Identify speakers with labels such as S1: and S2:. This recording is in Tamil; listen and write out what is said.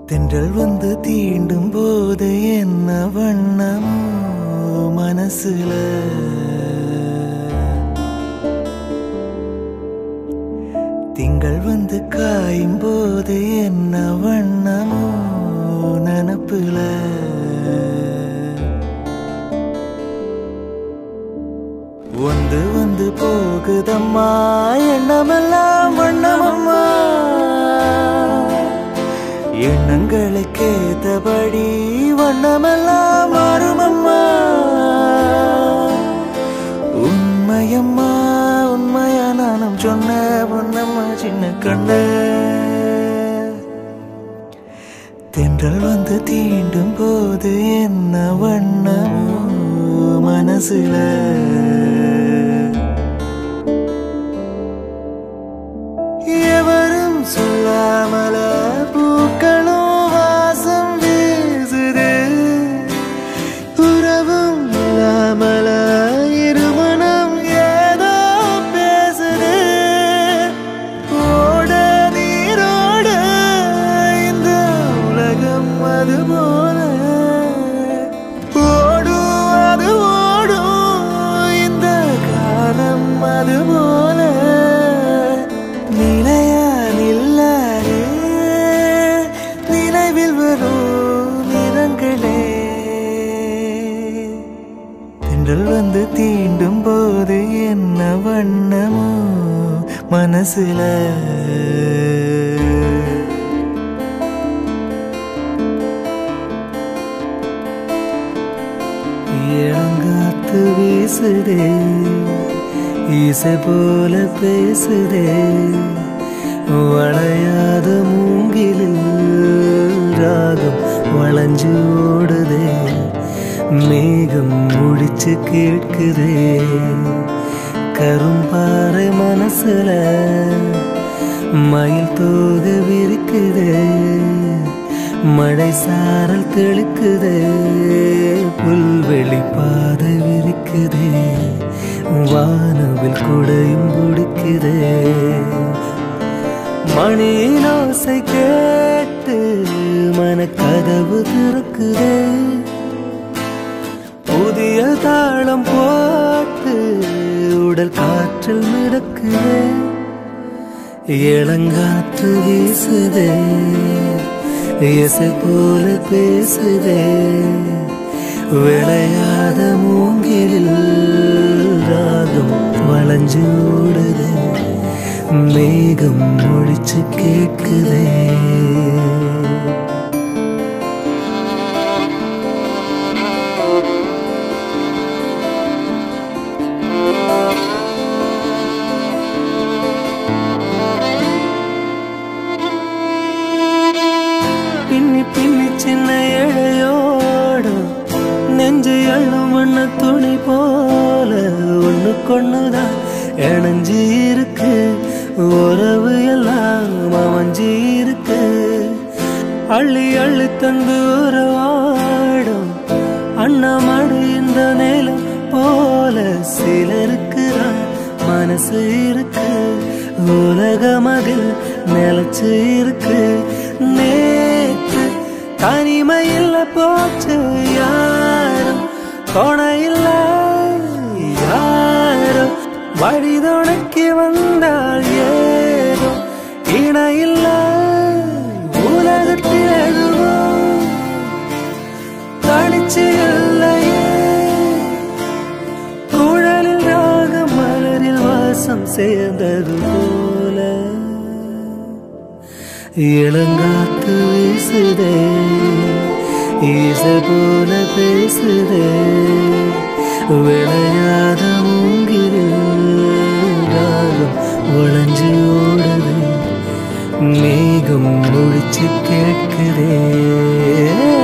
S1: தென்றல் வந்து தீண்டும் போது என்ன வண்ணமோ மனசுல திங்கள் வந்து காயும் போது என்ன வண்ணமோ நனப்புல வந்து வந்து போகுதம்மா எண்ணமெல்லாம் வண்ணமம்மா எண்ணங்களுக்கேத்தபடி வண்ணமெல்லாம் மாறுமம்மா உண்மையம்மா உண்மையா நானும் சொன்ன பொன்னம்மா சின்ன கண்ண தென்றல் வந்து தீண்டும் போது என்ன வண்ணமோ மனசுல எவரும் சொல்லாமல பூக்களும் வாசம் வீசுது உறவும் இல்லாமல இருமணம் ஏதோ பேசுது ஓட நீரோட இந்த உலகம் அது போல ஓடும் அது ஓடும் இந்த காலம் அது போல நிலையா நில்லாது நினைவில் வரும் நிறங்களே தென்றல் வந்து தீண்டும் போது என்ன வண்ணமோ மனசுல இளங்காத்து வீசுதே இசை போல பேசுதே வளையாத மூங்கிலில் ராகம் வளைஞ்சு ஓடுதே மேகம் முடிச்சு கேட்குதே கரும்பாறை மனசுல மயில் தோக விரிக்குதே மழை சாரல் தெளிக்குதே புல்வெளி பாதை விரிக்குதே வானவில் குடையும் பிடிக்குதே மணியின் ஓசை கேட்டு மனக்கதவு திறக்குதே புதிய தாளம் போட்டு உடல் காற்றில் மிதக்குதே இளங்காற்று வீசுதே இசை போல பேசுதே விளையாத மூங்கிலில் ராகம் வளைஞ்சு ஓடுதே மேகம் ஒழிச்சு கேட்குதே பின்னி பின்னி சின்ன இழையோட நெஞ்சு எள்ளும் வண்ண துணி போல ஒண்ணு கொண்ணுதான் இணைஞ்சு இருக்கு உறவு எல்லாம் அமைஞ்சு இருக்கு அள்ளி அள்ளி தந்து உறவாடும் அண்ணாமடு இந்த நேலம் போல சிலருக்கு தான் மனசு இருக்கு உலகம் அதில் நிலச்சு இருக்கு நேற்று தனிமையில் போச்சு யாரும் துணை இல்ல யாரும் வழி துணைக்கு வந்தால் ஏதோ இணையில்ல உலகத்தில் எதுவும் தனிச்சு இல்லையே குழலில் ராகம் மலரில் வாசம் சேர்ந்தது போல இளங்காத்து வீசுதே ஈசை போல பேசுதே விளையாத மூங்கிலில் ராகம் வளைஞ்சு ஓடுதே மேகம் முடிச்சு கேட்குதே